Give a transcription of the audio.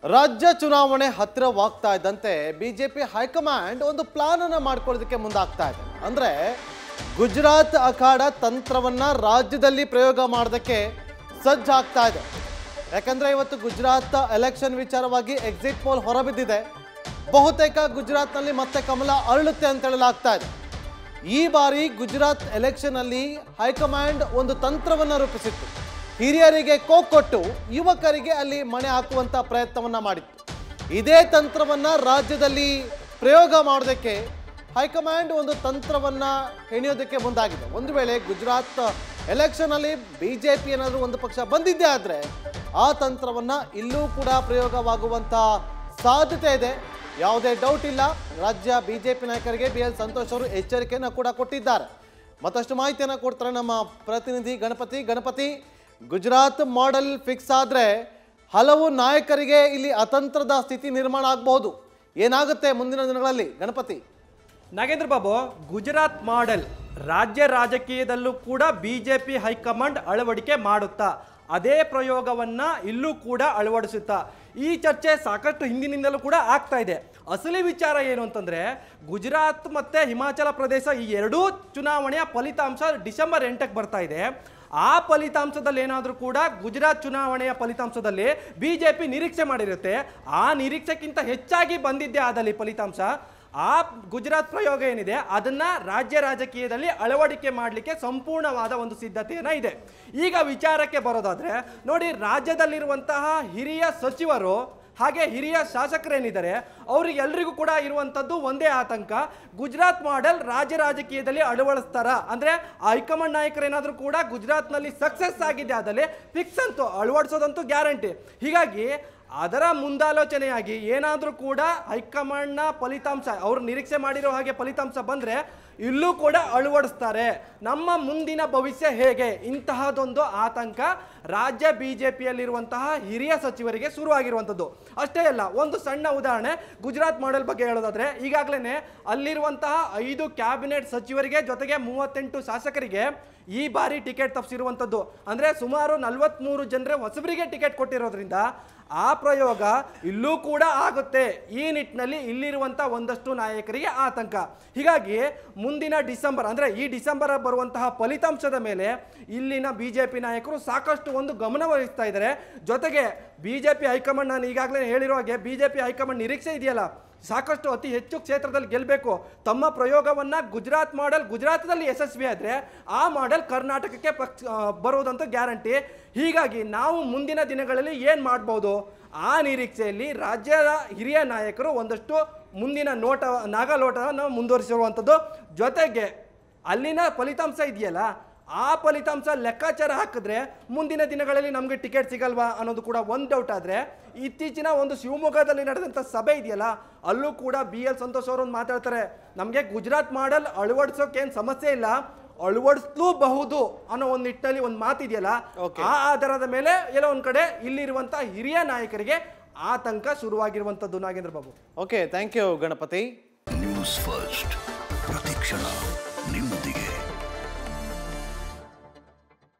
ರಾಜ್ಯ ಚುನಾವಣೆ ಹತ್ತಿರವಾಗ್ತಾ ಇದ್ದಂತೆ ಬಿಜೆಪಿ ಹೈಕಮಾಂಡ್ ಒಂದು ಪ್ಲಾನ್ ಅನ್ನ ಮಾಡ್ಕೊಳ್ಳೋದಕ್ಕೆ ಮುಂದಾಗ್ತಾ ಇದೆ ಅಂದ್ರೆ ಗುಜರಾತ್ ಅಖಾಡ ತಂತ್ರವನ್ನ ರಾಜ್ಯದಲ್ಲಿ ಪ್ರಯೋಗ ಮಾಡೋದಕ್ಕೆ ಸಜ್ಜಾಗ್ತಾ ಇದೆ ಯಾಕಂದ್ರೆ ಇವತ್ತು ಗುಜರಾತ್ ಎಲೆಕ್ಷನ್ ವಿಚಾರವಾಗಿ ಎಕ್ಸಿಟ್ ಪೋಲ್ ಹೊರಬಿದ್ದಿದೆ ಬಹುತೇಕ ಗುಜರಾತ್ನಲ್ಲಿ ಮತ್ತೆ ಕಮಲ ಅರಳುತ್ತೆ ಅಂತ ಹೇಳಲಾಗ್ತಾ ಇದೆ ಈ ಬಾರಿ ಗುಜರಾತ್ ಎಲೆಕ್ಷನ್ ಅಲ್ಲಿ ಹೈಕಮಾಂಡ್ ಒಂದು ತಂತ್ರವನ್ನ ರೂಪಿಸಿತ್ತು ಹಿರಿಯರಿಗೆ ಕೊಟ್ಟು ಯುವಕರಿಗೆ ಅಲ್ಲಿ ಮಣೆ ಹಾಕುವಂತ ಪ್ರಯತ್ನವನ್ನ ಮಾಡಿತ್ತು ಇದೇ ತಂತ್ರವನ್ನ ರಾಜ್ಯದಲ್ಲಿ ಪ್ರಯೋಗ ಮಾಡೋದಕ್ಕೆ ಹೈಕಮಾಂಡ್ ಒಂದು ತಂತ್ರವನ್ನ ಹೆಣೆಯೋದಕ್ಕೆ ಮುಂದಾಗಿದೆ ಒಂದು ವೇಳೆ ಗುಜರಾತ್ ಎಲೆಕ್ಷನ್ ಅಲ್ಲಿ ಬಿಜೆಪಿ ಏನಾದರೂ ಒಂದು ಪಕ್ಷ ಬಂದಿದ್ದೇ ಆದ್ರೆ ಆ ತಂತ್ರವನ್ನ ಇಲ್ಲೂ ಕೂಡ ಪ್ರಯೋಗವಾಗುವಂತ ಸಾಧ್ಯತೆ ಇದೆ ಯಾವುದೇ ಡೌಟ್ ಇಲ್ಲ ರಾಜ್ಯ ಬಿಜೆಪಿ ನಾಯಕರಿಗೆ ಬಿ ಎಲ್ ಸಂತೋಷ್ ಅವರು ಎಚ್ಚರಿಕೆಯನ್ನು ಕೂಡ ಕೊಟ್ಟಿದ್ದಾರೆ ಮತ್ತಷ್ಟು ಮಾಹಿತಿಯನ್ನು ಕೊಡ್ತಾರೆ ನಮ್ಮ ಪ್ರತಿನಿಧಿ ಗಣಪತಿ ಗಣಪತಿ ಗುಜರಾತ್ ಮಾಡೆಲ್ ಫಿಕ್ಸ್ ಆದರೆ ಹಲವು ನಾಯಕರಿಗೆ ಇಲ್ಲಿ ಅತಂತ್ರದ ಸ್ಥಿತಿ ನಿರ್ಮಾಣ ಆಗಬಹುದು ಏನಾಗುತ್ತೆ ಮುಂದಿನ ದಿನಗಳಲ್ಲಿ ಗಣಪತಿ ನಾಗೇಂದ್ರ ಬಾಬು ಗುಜರಾತ್ ಮಾಡೆಲ್ ರಾಜ್ಯ ರಾಜಕೀಯದಲ್ಲೂ ಕೂಡ ಬಿಜೆಪಿ ಹೈಕಮಾಂಡ್ ಅಳವಡಿಕೆ ಮಾಡುತ್ತಾ ಅದೇ ಪ್ರಯೋಗವನ್ನ ಇಲ್ಲೂ ಕೂಡ ಅಳವಡಿಸುತ್ತಾ ಈ ಚರ್ಚೆ ಸಾಕಷ್ಟು ಹಿಂದಿನಿಂದಲೂ ಕೂಡ ಆಗ್ತಾ ಇದೆ ಅಸಲಿ ವಿಚಾರ ಏನು ಅಂತಂದ್ರೆ ಗುಜರಾತ್ ಮತ್ತೆ ಹಿಮಾಚಲ ಪ್ರದೇಶ ಈ ಎರಡೂ ಚುನಾವಣೆಯ ಫಲಿತಾಂಶ ಡಿಸೆಂಬರ್ ಎಂಟಕ್ಕೆ ಬರ್ತಾ ಇದೆ ಆ ಫಲಿತಾಂಶದಲ್ಲಿ ಏನಾದರೂ ಕೂಡ ಗುಜರಾತ್ ಚುನಾವಣೆಯ ಫಲಿತಾಂಶದಲ್ಲಿ ಬಿಜೆಪಿ ನಿರೀಕ್ಷೆ ಮಾಡಿರುತ್ತೆ ಆ ನಿರೀಕ್ಷೆಗಿಂತ ಹೆಚ್ಚಾಗಿ ಬಂದಿದ್ದೇ ಆದಲ್ಲಿ ಫಲಿತಾಂಶ ಆ ಗುಜರಾತ್ ಪ್ರಯೋಗ ಏನಿದೆ ಅದನ್ನ ರಾಜ್ಯ ರಾಜಕೀಯದಲ್ಲಿ ಅಳವಡಿಕೆ ಮಾಡಲಿಕ್ಕೆ ಸಂಪೂರ್ಣವಾದ ಒಂದು ಸಿದ್ಧತೆಯನ್ನ ಇದೆ ಈಗ ವಿಚಾರಕ್ಕೆ ಬರೋದಾದ್ರೆ ನೋಡಿ ರಾಜ್ಯದಲ್ಲಿರುವಂತಹ ಹಿರಿಯ ಸಚಿವರು ಹಾಗೆ ಹಿರಿಯ ಶಾಸಕರೇನಿದ್ದಾರೆ ಅವರಿಗೆಲ್ಲರಿಗೂ ಕೂಡ ಇರುವಂಥದ್ದು ಒಂದೇ ಆತಂಕ ಗುಜರಾತ್ ಮಾಡೆಲ್ ರಾಜ್ಯ ರಾಜಕೀಯದಲ್ಲಿ ಅಳವಡಿಸ್ತಾರ ಅಂದ್ರೆ ಹೈಕಮಾಂಡ್ ನಾಯಕರೇನಾದರೂ ಕೂಡ ಗುಜರಾತ್ನಲ್ಲಿ ಸಕ್ಸಸ್ ಆಗಿದೆ ಆದಲ್ಲಿ ಫಿಕ್ಸ್ ಅಂತೂ ಅಳವಡಿಸೋದಂತೂ ಗ್ಯಾರಂಟಿ ಹೀಗಾಗಿ ಅದರ ಮುಂದಾಲೋಚನೆಯಾಗಿ ಏನಾದರೂ ಕೂಡ ಹೈಕಮಾಂಡ್ನ ಫಲಿತಾಂಶ ಅವರು ನಿರೀಕ್ಷೆ ಮಾಡಿರೋ ಹಾಗೆ ಫಲಿತಾಂಶ ಬಂದರೆ ಇಲ್ಲೂ ಕೂಡ ಅಳವಡಿಸ್ತಾರೆ ನಮ್ಮ ಮುಂದಿನ ಭವಿಷ್ಯ ಹೇಗೆ ಇಂತಹದೊಂದು ಆತಂಕ ರಾಜ್ಯ ಬಿ ಜೆ ಪಿಯಲ್ಲಿರುವಂತಹ ಹಿರಿಯ ಸಚಿವರಿಗೆ ಶುರುವಾಗಿರುವಂಥದ್ದು ಅಷ್ಟೇ ಅಲ್ಲ ಒಂದು ಸಣ್ಣ ಉದಾಹರಣೆ ಗುಜರಾತ್ ಮಾಡೆಲ್ ಬಗ್ಗೆ ಹೇಳೋದಾದ್ರೆ ಈಗಾಗಲೇ ಅಲ್ಲಿರುವಂತಹ ಐದು ಕ್ಯಾಬಿನೆಟ್ ಸಚಿವರಿಗೆ ಜೊತೆಗೆ ಮೂವತ್ತೆಂಟು ಶಾಸಕರಿಗೆ ಈ ಬಾರಿ ಟಿಕೆಟ್ ತಪ್ಪಿಸಿರುವಂಥದ್ದು ಅಂದರೆ ಸುಮಾರು ನಲವತ್ತ್ಮೂರು ಜನರೇ ಹೊಸಬರಿಗೆ ಟಿಕೆಟ್ ಕೊಟ್ಟಿರೋದ್ರಿಂದ ಆ ಪ್ರಯೋಗ ಇಲ್ಲೂ ಕೂಡ ಆಗುತ್ತೆ ಈ ನಿಟ್ಟಿನಲ್ಲಿ ಇಲ್ಲಿರುವಂಥ ಒಂದಷ್ಟು ನಾಯಕರಿಗೆ ಆತಂಕ ಹೀಗಾಗಿ ಮುಂದಿನ ಡಿಸೆಂಬರ್ ಅಂದರೆ ಈ ಡಿಸೆಂಬರ್ ಬರುವಂತಹ ಫಲಿತಾಂಶದ ಮೇಲೆ ಇಲ್ಲಿನ ಬಿ ಜೆ ಪಿ ನಾಯಕರು ಸಾಕಷ್ಟು ಒಂದು ಗಮನ ವಹಿಸ್ತಾ ಇದ್ದಾರೆ ಜೊತೆಗೆ ಬಿ ಜೆ ಪಿ ಹೈಕಮಾಂಡ್ ನಾನು ಈಗಾಗಲೇ ಹೇಳಿರೋ ಹಾಗೆ ಬಿ ಜೆ ಪಿ ಹೈಕಮಾಂಡ್ ನಿರೀಕ್ಷೆ ಇದೆಯಲ್ಲ ಸಾಕಷ್ಟು ಅತಿ ಹೆಚ್ಚು ಕ್ಷೇತ್ರದಲ್ಲಿ ಗೆಲ್ಲಬೇಕು ತಮ್ಮ ಪ್ರಯೋಗವನ್ನ ಗುಜರಾತ್ ಮಾಡೆಲ್ ಗುಜರಾತದಲ್ಲಿ ಯಶಸ್ವಿ ಆದರೆ ಆ ಮಾಡೆಲ್ ಕರ್ನಾಟಕಕ್ಕೆ ಪಕ್ಷ ಆ, ಬರುವುದಂತೂ ಗ್ಯಾರಂಟಿ ಹೀಗಾಗಿ ನಾವು ಮುಂದಿನ ದಿನಗಳಲ್ಲಿ ಏನು ಮಾಡ್ಬೋದು ಆ ನಿರೀಕ್ಷೆಯಲ್ಲಿ ರಾಜ್ಯದ ಹಿರಿಯ ನಾಯಕರು ಒಂದಷ್ಟು ಮುಂದಿನ ನೋಟ ನಾಗಲೋಟವನ್ನು ಮುಂದುವರಿಸಿರುವಂಥದ್ದು ಜೊತೆಗೆ ಅಲ್ಲಿನ ಫಲಿತಾಂಶ ಇದೆಯಲ್ಲ ಆ ಫಲಿತಾಂಶ ಲೆಕ್ಕಾಚಾರ ಹಾಕಿದ್ರೆ ಮುಂದಿನ ದಿನಗಳಲ್ಲಿ ನಮಗೆ ಟಿಕೆಟ್ ಸಿಗಲ್ವಾ ಅನ್ನೋದು ಕೂಡ ಒಂದು ಡೌಟ್ ಆದರೆ ಇತ್ತೀಚಿನ ಒಂದು ಶಿವಮೊಗ್ಗದಲ್ಲಿ ನಡೆದಂಥ ಸಭೆ ಇದೆಯಲ್ಲ ಅಲ್ಲೂ ಕೂಡ ಬಿ ಎಲ್ ಸಂತೋಷ್ ಅವರು ಒಂದು ಮಾತಾಡ್ತಾರೆ ನಮಗೆ ಗುಜರಾತ್ ಮಾಡಲ್ ಅಳವಡಿಸೋಕೆ ಏನು ಸಮಸ್ಯೆ ಇಲ್ಲ ಅಳವಡಿಸಲೂಬಹುದು ಅನ್ನೋ ಒಂದು ನಿಟ್ಟಿನಲ್ಲಿ ಒಂದು ಮಾತಿದೆಯಲ್ಲ Okay. ಆ ಆಧಾರದ ಮೇಲೆ ಎಲ್ಲೋ ಒಂದ್ ಕಡೆ ಇಲ್ಲಿರುವಂತಹ ಹಿರಿಯ ನಾಯಕರಿಗೆ ಆತಂಕ ಶುರುವಾಗಿರುವಂಥದ್ದು Nagendra Babu okay thank you Ganapathi news first ಪ್ರತಿಕ್ಷಣ